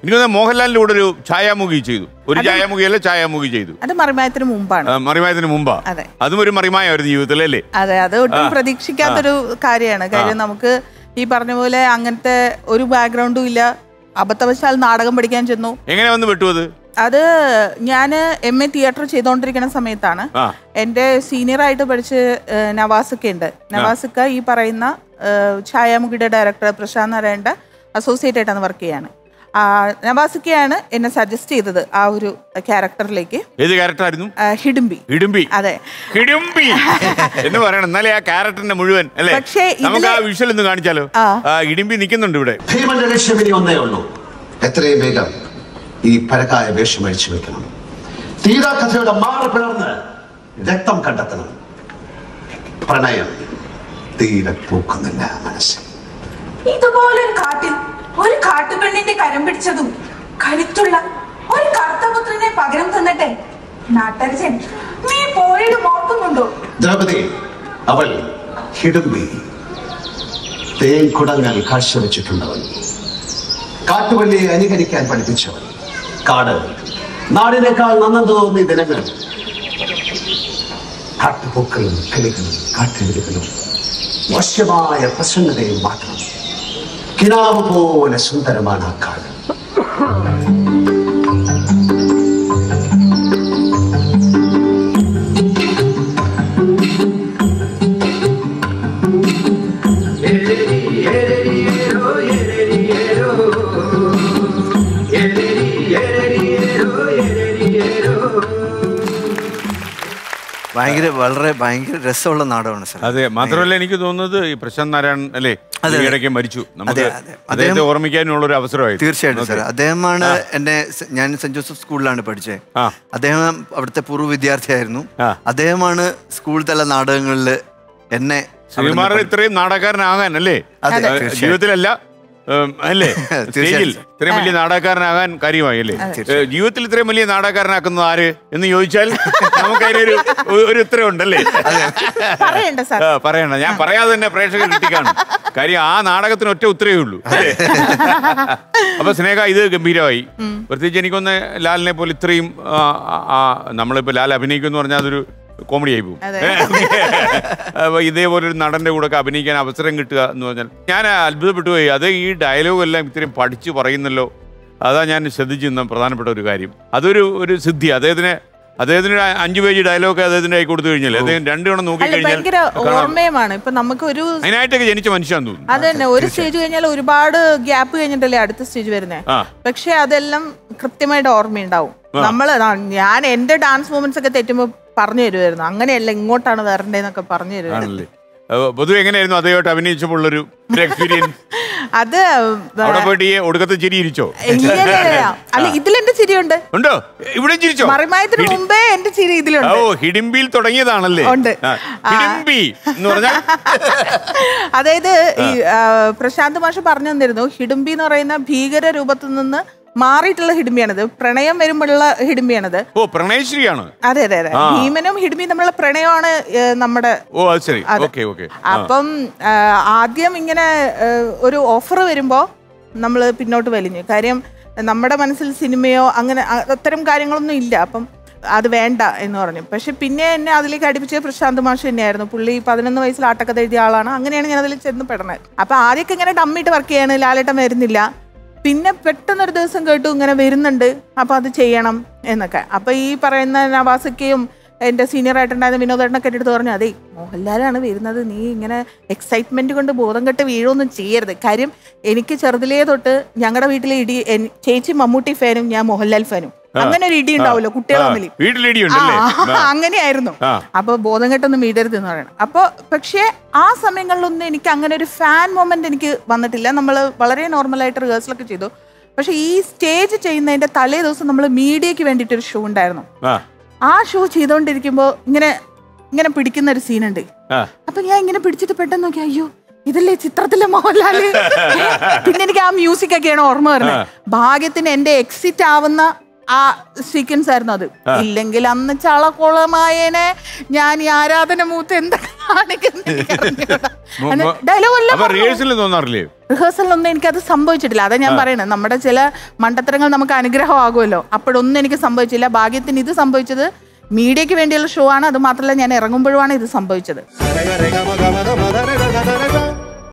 എനിക്ക് തോന്നുന്നു മോഹൻലാലിന്റെ കൂടെ ഒരു ഛായാമുഖി ചെയ്തു ഒരു ഛായാമുഖിയല്ല ഛായാമുഖി ചെയ്തു അത് മറിമായത്തിന് മുമ്പാണ് ആ, മറിമായത്തിന് മുമ്പാ അതെ. അതും ഒരു മറിമായായിരുന്നു ജീവിതത്തിൽ അല്ലേ അതെ അത് ഒട്ടും പ്രതീക്ഷിക്കാത്തൊരു കാര്യമാണ് കാര്യം നമുക്ക് ഈ പറഞ്ഞ പോലെ അങ്ങനത്തെ ഒരു ബാക്ക്ഗ്രൗണ്ടും ഇല്ല അബദ്ധവശാൽ നാടകം പഠിക്കാൻ ചെന്നു എങ്ങനെ വന്ന് വിട്ടു അത് അത് ഞാൻ എം എ തിയേറ്റർ ചെയ്തുകൊണ്ടിരിക്കുന്ന സമയത്താണ് ആ എൻ്റെ സീനിയറായിട്ട് പഠിച്ച് ഏഹ്, നവാസൊക്കെ ഉണ്ട് നവാസക്ക ഈ പറയുന്ന ഏഹ്, ഛായാമുഖിയുടെ ഡയറക്ടർ പ്രശാന്ത് നാരായണന്റെ അസോസിയേറ്റ് ആയിട്ടാണ് വർക്ക് ചെയ്യാണ് ആ, നവാസക്കയാണ് എന്നെ സജസ്റ്റ് ചെയ്തത് ആ ഒരു ക്യാരക്ടറിലേക്ക് ഏത് ക്യാരക്ടർ ആ, ഹിഡുംബി ഇടുമ്പി അതെ കിടുമ്പി എന്ന് പറയണം എന്നാലേ ആ ക്യാരക്ടറിന്റെ മുഴുവൻ അല്ലേ പക്ഷേ ഇതിലെ- നമുക്ക് ആ വിഷ്വൽ ഒന്ന് കാണിച്ചാലോ ആ. ആ ഇടിമ്പി നിൽക്കുന്നുണ്ട് ഇവിടെ ഭീമന്റെ ലക്ഷ്യം ഇനി ഒന്നേ ഉള്ളൂ എത്രയും വേഗം ഈ പരക്കായ വേഷം അഴിച്ചു വെക്കണം തീരാ കഥയുടെ മാറ് പിളർന്ന് രക്തം കണ്ടെത്തണം പ്രണയം തീരെ പൂക്കുന്നില്ല മനസ്സിൽ ഇതുപോലൊരു കാട്ടിൽ ഒരു കാട്ടുപെണ്ണിന്റെ കരം പിടിച്ചതും കരുത്തുള്ള ഒരു കർത്തപുത്രനെ പകരം തന്നിട്ടെ നാട്ടരജൻ നീ പോയത് ഓർക്കുന്നുണ്ടോ ദ്രൗപദി അവൾ ഹിഡുമ്പി തേൻ കുടങ്ങൾ കാഴ്ചവെച്ചിട്ടുണ്ടവൻ കാട്ടുവള്ളിയെ അനുകരിക്കാൻ പഠിപ്പിച്ചവൻ കാട് നാടിനേക്കാൾ നന്നെന്ന് തോന്നിയ ദിനങ്ങൾ കാട്ടുപൂക്കളും കിളികളും കാട്ടുകിളികളും വശ്യമായ പ്രസന്നതയും മാത്രം കിനാവ് പോലെ സുന്ദരമാണ് ആ കാട് ഭയങ്കര വളരെ ഭയങ്കര രസമുള്ള നാടകമാണ് സാർ അതെ മാത്രമല്ല എനിക്ക് തോന്നുന്നത് ഈ പ്രശാന്ത് നാരായൺ അല്ലേ അതെ. ഈയിടയ്ക്ക് മരിച്ചു നമുക്ക് അതെ, അതെ. അദ്ദേഹത്തെ അദ്ദേഹം- ഓർമ്മിക്കാനുള്ള ഒരു അവസരമായി തീർച്ചയായിട്ടും സാർ അദ്ദേഹമാണ് എന്നെ സ- ഞാൻ സെന്റ് ജോസഫ് സ്കൂളിലാണ് പഠിച്ചത് ആ. അദ്ദേഹം അവിടുത്തെ പൂർവ്വ വിദ്യാർത്ഥിയായിരുന്നു ആ. അദ്ദേഹമാണ് സ്കൂൾ തല നാടകങ്ങളിൽ എന്നെ ശ്രീകുമാർ അവിടുന്ന് ഇത്രയും നാടകക്കാരനാകാൻ അല്ലേ അതെ, ആ, തീർച്ചയായും. ജീവിതത്തിലല്ല ഉം, അല്ലേ സ്റ്റേജിൽ തീർച്ചയായും. ഇത്രയും വലിയ നാടകക്കാരനാകാൻ കാര്യമായി അല്ലേ ഏ, ജീവിതത്തിൽ ഇത്രയും വലിയ നാടകക്കാരനാക്കുന്നത് ആര് എന്ന് ചോദിച്ചാൽ നമുക്ക് അതിനൊരു ഒരു- ഒരു ഉത്തരം ഉണ്ടല്ലേ പറയണ്ട സാർ ആ, പറയണ്ട ഞാൻ പറയാതെ തന്നെ പ്രേക്ഷകർ കിട്ടിക്കാണും കാര്യം ആ നാടകത്തിന് ഒറ്റ ഉത്തരവേ ഉള്ളൂ അല്ലേ? അപ്പൊ സ്നേഹ ഇത് ഗംഭീരമായി പ്രത്യേകിച്ച് എനിക്കൊന്ന് ലാലിനെ പോലെ ഇത്രയും ആ, ആ, ആ, നമ്മളിപ്പോ ലാൽ അഭിനയിക്കുമെന്ന് പറഞ്ഞാൽ അതൊരു കോമഡി ആയി പോകും അതെ. അപ്പൊ ഇതേപോലെ ഒരു നടന്റെ കൂടെ ഒക്കെ അഭിനയിക്കാൻ അവസരം കിട്ടുക എന്ന് പറഞ്ഞാൽ ഞാൻ അത്ഭുതപ്പെട്ടു പോയി അത് ഈ ഡയലോഗ് എല്ലാം ഇത്രയും പഠിച്ചു പറയുന്നല്ലോ അതാ ഞാൻ ശ്രദ്ധിച്ചു നിന്ന പ്രധാനപ്പെട്ട ഒരു കാര്യം അതൊരു ഒരു സിദ്ധി അദ്ദേഹത്തിന് അദ്ദേഹത്തിന് ഒരു അഞ്ചു പേജ് ഡയലോഗ് അദ്ദേഹത്തിന്റെ കൈ കൊടുത്തു കഴിഞ്ഞാൽ അദ്ദേഹം രണ്ടു തവണ നോക്കി അല്ല കഴിഞ്ഞാൽ ഭയങ്കര ഓർമ്മയുമാണ് ഇപ്പൊ നമുക്ക് ഒരു അതിനായിട്ടൊക്കെ ജനിച്ച മനുഷ്യൻ തോന്നുന്നു അത് തന്നെ ഒരു സ്റ്റേജ് കഴിഞ്ഞാൽ ഒരുപാട് ഗ്യാപ്പ് കഴിഞ്ഞിട്ടല്ലേ അടുത്ത സ്റ്റേജ് വരുന്നത് ആ. പക്ഷെ അതെല്ലാം കൃത്യമായിട്ട് ഓർമ്മയുണ്ടാവും നമ്മള് ആ, ഞാൻ എന്റെ ഡാൻസ് മൂമെന്റ്സ് ഒക്കെ തെറ്റുമ്പോ പറഞ്ഞു തരുമായിരുന്നു അങ്ങനെയല്ല ഇങ്ങോട്ടാണ് വരണ്ടേന്നൊക്കെ പറഞ്ഞു തരുമായിരുന്നു ആണല്ലേ അപ്പൊ പൊതുവെ എങ്ങനെയായിരുന്നു അദ്ദേഹമായിട്ട് അഭിനയിച്ചപ്പോഴുള്ളൊരു എക്സ്പീരിയൻസ് അത് അവിടെ പോയിട്ട് ഈ ഒടുക്കത്തെ ചിരി ഇരിച്ചോ ഇല്ല, ഇല്ല, ഇല്ല. അല്ല ഇതിലെന്റെ ചിരിയുണ്ട് ഉണ്ടോ ഇവിടെ ചിരിച്ചോ മറിമായത്തിന് ഹിഡി- മുമ്പേ എന്റെ ചിരി ഓ ഇതിലുണ്ട് ഹിഡിമ്പിയിൽ തുടങ്ങിയതാണല്ലേ ഉണ്ട്. ആ, ഹിഡിമ്പി എന്ന് പറഞ്ഞാൽ അതായത് ഈ ആ, പ്രശാന്ത് മാഷ് പറഞ്ഞു തന്നിരുന്നു ഹിഡുംബി എന്ന് പറയുന്ന ഭീകര രൂപത്തിൽ നിന്ന് മാറിയിട്ടുള്ള ഹിഡുംബിയാണിത് പ്രണയം വരുമ്പോഴുള്ള ഹിഡുംബിയാണിത് ഓ പ്രണയശ്രീയാണ് അതെ അതെ അതെ ആ. ഭീമനും ഹിഡുംബിയും തമ്മിലുള്ള പ്രണയമാണ് ഏ, നമ്മുടെ ഓ അത് ശരി അതെ. ഓക്കെ ഓക്കെ അപ്പം ആ, ആദ്യം ഇങ്ങനെ ആ, ഒരു ഓഫർ വരുമ്പോ നമ്മൾ പിന്നോട്ട് വലിഞ്ഞു കാര്യം നമ്മുടെ മനസ്സിൽ സിനിമയോ അങ്ങനെ അ- അത്തരം കാര്യങ്ങളൊന്നും ഇല്ല അപ്പം അത് വേണ്ട എന്ന് പറഞ്ഞു പക്ഷെ പിന്നെ എന്നെ അതിലേക്ക് അടുപ്പിച്ച പ്രശാന്ത് മാഷ് തന്നെയായിരുന്നു പുള്ളി പതിനൊന്ന് വയസ്സിൽ ആട്ടക്കഥ എഴുതിയ ആളാണ് അങ്ങനെയാണ് ഞാൻ അതിൽ ചെന്ന് പെടുന്നത് അപ്പൊ ആദ്യമൊക്കെ ഇങ്ങനെ ഡമ്മിട്ട് വർക്ക് ചെയ്യാണ് ലാലേട്ടൻ വരുന്നില്ല പിന്നെ പെട്ടെന്നൊരു ദിവസം കേട്ടു ഇങ്ങനെ വരുന്നുണ്ട് അപ്പൊ അത് ചെയ്യണം എന്നൊക്കെ അപ്പൊ ഈ പറയുന്ന നവാസക്കയും എന്റെ സീനിയർ ആയിട്ടുണ്ടായിരുന്ന വിനോദേട്ടനൊക്കെ എൻ്റെ അടുത്ത് പറഞ്ഞു അതെ മോഹൻലാലാണ് വരുന്നത് നീ ഇങ്ങനെ എക്സൈറ്റ്മെന്റ് കൊണ്ട് ബോധം കെട്ട് വീഴൊന്നും ചെയ്യരുത് കാര്യം എനിക്ക് ചെറുതിലേ തൊട്ട് ഞങ്ങളുടെ വീട്ടിലെ ഇടി എൻ- ചേച്ചി മമ്മൂട്ടി ഫാനും ഞാൻ മോഹൻലാൽ ഫാനും അങ്ങനെ ഒരു ഇടി ഉണ്ടാവുമല്ലോ കുട്ടികൾ തമ്മിൽ വീട്ടിലിടി ആ, ഉണ്ടല്ലേ അങ്ങനെയായിരുന്നു ആ. അപ്പൊ ബോധം കെട്ടൊന്നും വീടരുത് എന്ന് പറയണം അപ്പൊ പക്ഷേ ആ സമയങ്ങളിലൊന്നും എനിക്ക് അങ്ങനെ ഒരു ഫാൻ മൊമെന്റ് എനിക്ക് വന്നിട്ടില്ല നമ്മൾ വളരെ നോർമലായിട്ട് റിഹേഴ്സലൊക്കെ ചെയ്തു പക്ഷെ ഈ സ്റ്റേജ് ചെയ്യുന്നതിന്റെ തലേ ദിവസം നമ്മൾ മീഡിയക്ക് വേണ്ടിയിട്ട് ഒരു ഷോ ഉണ്ടായിരുന്നു ആ ആ ഷോ ചെയ്തുകൊണ്ടിരിക്കുമ്പോ ഇങ്ങനെ ഇങ്ങനെ പിടിക്കുന്ന ഒരു സീനുണ്ട് ആ അപ്പൊ ഞാൻ ഇങ്ങനെ പിടിച്ചിട്ട് പെട്ടെന്ന് നോക്കി അയ്യോ ഇതല്ലേ ചിത്രത്തിലെ മോഹൻലാല് പിന്നെ എനിക്ക് ആ മ്യൂസിക് ഒക്കെയാണ് ഓർമ്മ വരുന്നത് ഭാഗ്യത്തിന് എന്റെ എക്സിറ്റ് ആവുന്ന ആ സീക്വൻസ് ആയിരുന്നു അത് ഇല്ലെങ്കിൽ അന്ന് ചളക്കുളമായേനെ ഞാൻ ഈ ആരാധന മൂത്ത് എന്താ ഡയലോഗ് അപ്പൊ റിഹേഴ്സലിൽ തോന്നാറില്ലേ റിഹേഴ്സലിലൊന്നും എനിക്കത് സംഭവിച്ചിട്ടില്ല അതാ ഞാൻ പറയണത് നമ്മുടെ ചില മണ്ടത്തരങ്ങൾ നമുക്ക് അനുഗ്രഹമാകുമല്ലോ അപ്പോഴൊന്നും എനിക്ക് സംഭവിച്ചില്ല ഭാഗ്യത്തിന് ഇത് സംഭവിച്ചത് മീഡിയയ്ക്ക് വേണ്ടിയുള്ള ഷോ ആണ് അത് മാത്രമല്ല ഞാൻ ഇറങ്ങുമ്പോഴുമാണ് ഇത് സംഭവിച്ചത് Rega, rega, maga, maga, maga, rega, rega, rega.